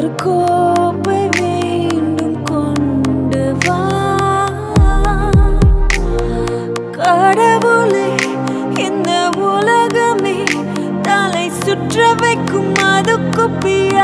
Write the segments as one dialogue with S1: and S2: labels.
S1: ஒரு கோப்பை மீண்டும் கொண்டு வா கடவுளே இந்த உலகமே தலை சுற்ற வைக்கும் அது குப்பியா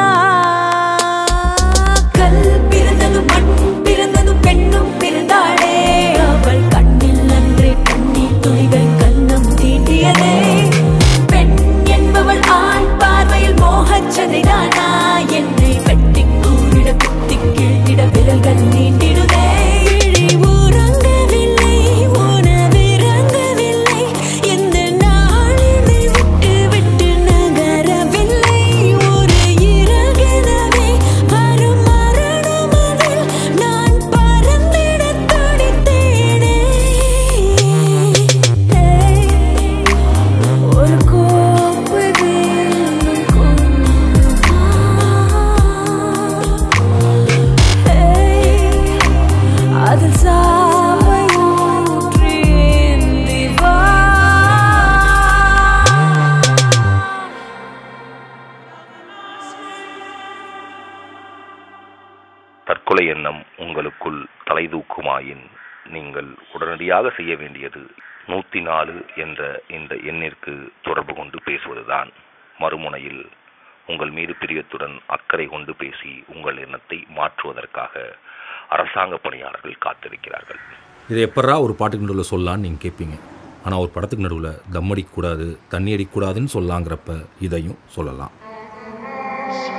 S1: கல் பிறந்ததும் மண் பிறந்ததும் பெண்ணும் பிறந்தாளே அவள் கண்ணில் அன்றே கண்ணீர் துளிகள் கண்ணம் தீண்டியதே பெண் என்பவள் ஆண் பார்வையில் மோகச்சதைதானா என்னை வெட்டி கூறிட குத்தி கீழ்த்திட விரல்கள் நீண்டிடுதே இழி உறங்கவில்லை உணவிறங்கவில்லை இந்த நாளினை விட்டு விட்டு நகரவில்லை ஒரு இறகெனவே வரும் மரணம் அதில் நான் பறந்திட துடித்தேனே ஒரு கோப்பு வேண்டும் கொண்டு வா. அதில் சாவை ஊற்றி ஏந்தி வா.
S2: தற்கொலை எண்ணம் உங்களுக்குள் தலைதூக்குமாயின் நீங்கள் உடனடியாக செய்ய வேண்டியது நூத்தி நாலு என்ற இந்த எண்ணிற்கு தொடர்பு கொண்டு பேசுவதுதான் மறுமுனையில் உங்கள் மீது பிரியத்துடன் அக்கறை கொண்டு பேசி உங்கள் எண்ணத்தை மாற்றுவதற்காக அரசாங்க பணியாளர்கள் காத்திருக்கிறார்கள்
S3: இதை எப்பட்றா ஒரு பாட்டுக்கு நடுவில் சொல்லலான்னு நீங்கள் கேட்பீங்க ஆனால் ஒரு படத்துக்கு நடுவில் தம் அடிக்கக்கூடாது தண்ணி அடிக்கக்கூடாதுன்னு சொல்லலாங்கிறப்ப இதையும் சொல்லலாம்